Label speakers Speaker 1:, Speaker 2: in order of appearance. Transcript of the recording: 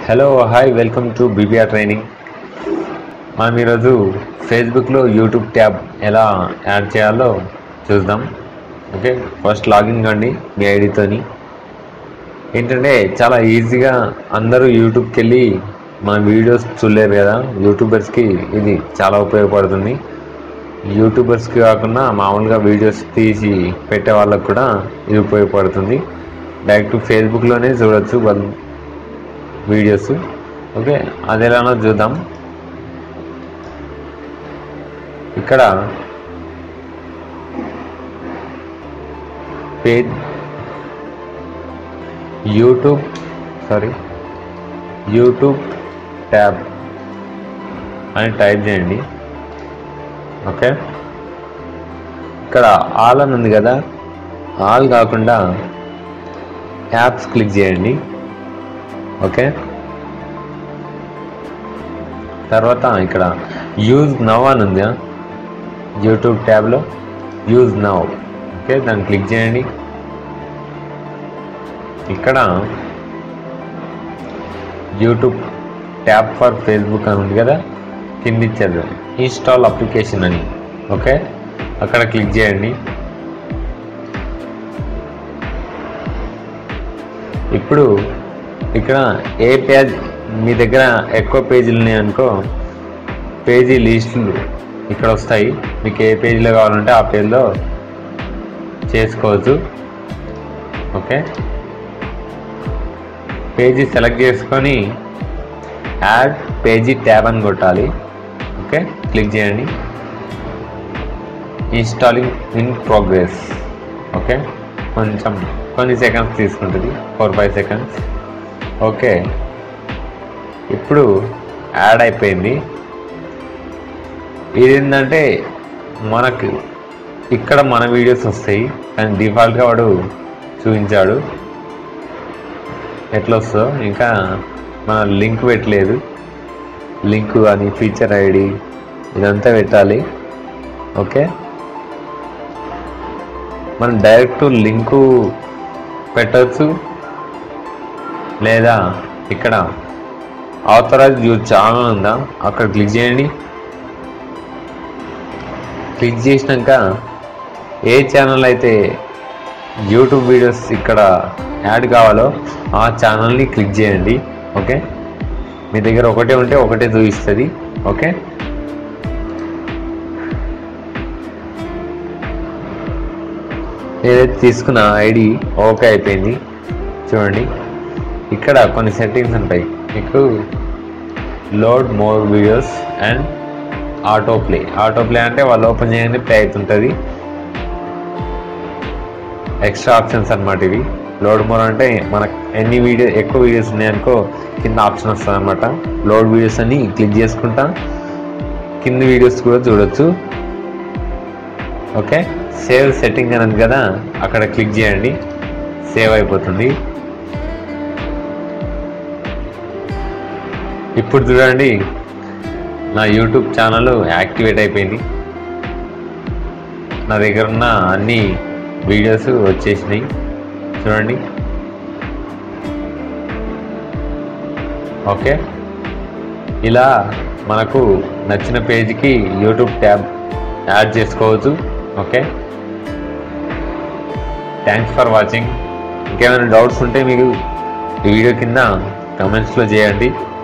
Speaker 1: hello hi welcome to BBR training మనం ఈరోజు ఫేస్బుక్లో యూట్యూబ్ ట్యాబ్ ఎలా యాడ్ చేయాలో చూద్దాం ఓకే ఫస్ట్ లాగిన్ కండి మీ ఐడితోని ఏంటంటే చాలా ఈజీగా అందరూ యూట్యూబ్కి వెళ్ళి మన వీడియోస్ చూడలేరు కదా యూట్యూబర్స్కి ఇది చాలా ఉపయోగపడుతుంది యూట్యూబర్స్కి కాకుండా మామూలుగా వీడియోస్ తీసి పెట్టే వాళ్ళకు కూడా ఇది ఉపయోగపడుతుంది డైరెక్ట్ ఫేస్బుక్లోనే చూడొచ్చు వాళ్ళు వీడియోస్ ఓకే అది ఎలానో చూద్దాం ఇక్కడ page YouTube sorry YouTube tab అని టైప్ చేయండి ఓకే ఇక్కడ ఆల్ అని ఉంది కదా ఆల్ కాకుండా యాప్స్ క్లిక్ చేయండి ఓకే తర్వాత ఇక్కడ యూజ్ నవ్ అని ఉందా యూట్యూబ్ ట్యాబ్లో యూజ్ నవ్ ఓకే దాన్ని క్లిక్ చేయండి ఇక్కడ యూట్యూబ్ ట్యాబ్ ఫర్ ఫేస్బుక్ అని ఉంది కదా కింద ఇచ్చారు ఇన్స్టాల్ అప్లికేషన్ అని ఓకే అక్కడ క్లిక్ చేయండి ఇప్పుడు ఇక్కడ ఏ పేజ్ మీ దగ్గర ఎక్కువ పేజీలు ఉన్నాయనుకో పేజీ లిస్టులు ఇక్కడ వస్తాయి మీకు ఏ పేజీలో కావాలంటే ఆ పేజ్లో చేసుకోవచ్చు ఓకే పేజీ సెలెక్ట్ చేసుకొని యాడ్ పేజీ ట్యాబ్ అని కొట్టాలి ఓకే క్లిక్ చేయండి ఇన్స్టాలింగ్ ఇన్ ప్రోగ్రెస్ ఓకే కొంచెం కొన్ని సెకండ్స్ తీసుకుంటుంది ఫోర్ ఫైవ్ సెకండ్స్ ఓకే ఇప్పుడు యాడ్ అయిపోయింది ఇది ఏంటంటే మనకు ఇక్కడ మన వీడియోస్ వస్తాయి కానీ డిఫాల్ట్గా వాడు చూపించాడు ఎట్లా వస్తుందో ఇంకా మన లింక్ పెట్టలేదు లింక్ అని ఫీచర్ ఐడి ఇదంతా పెట్టాలి ఓకే మనం డైరెక్ట్ లింకు పెట్టవచ్చు లేదా ఇక్కడ ఆథరైజ్ యూజ్ ఛానల్ ఉందా అక్కడ క్లిక్ చేయండి క్లిక్ చేసినాక ఏ ఛానల్ అయితే యూట్యూబ్ వీడియోస్ ఇక్కడ యాడ్ కావాలో ఆ ఛానల్ని క్లిక్ చేయండి ఓకే మీ దగ్గర ఒకటే ఉంటే ఒకటే చూపిస్తుంది ఓకే ఏదైతే తీసుకున్న ఐడి ఓకే అయిపోయింది చూడండి ఇక్కడ కొన్ని సెట్టింగ్స్ ఉంటాయి మీకు load more videos and auto play auto play అంటే వాళ్ళు ఓపెన్ చేయండి ప్లే అవుతుంటుంది ఎక్స్ట్రా ఆప్షన్స్ అనమాట ఇవి లోడ్ మోర్ అంటే మనకు ఎన్ని వీడియో ఎక్కువ వీడియోస్ ఉన్నాయనుకో కింద ఆప్షన్ వస్తుంది అనమాట లోడ్ వీడియోస్ అని క్లిక్ చేసుకుంటా కింద వీడియోస్ కూడా చూడొచ్చు ఓకే సేవ్ సెట్టింగ్ అని ఉంది కదా అక్కడ క్లిక్ చేయండి సేవ్ అయిపోతుంది ఇప్పుడు చూడండి నా యూట్యూబ్ ఛానల్ యాక్టివేట్ అయిపోయింది నా దగ్గర ఉన్న అన్ని వీడియోస్ వచ్చేసినాయి చూడండి ఓకే ఇలా మనకు నచ్చిన పేజీకి యూట్యూబ్ ట్యాబ్ యాడ్ చేసుకోవచ్చు ఓకే థ్యాంక్స్ ఫర్ వాచింగ్ ఇంకేమైనా డౌట్స్ ఉంటే మీకు ఈ వీడియో కింద కమెంట్స్లో చేయండి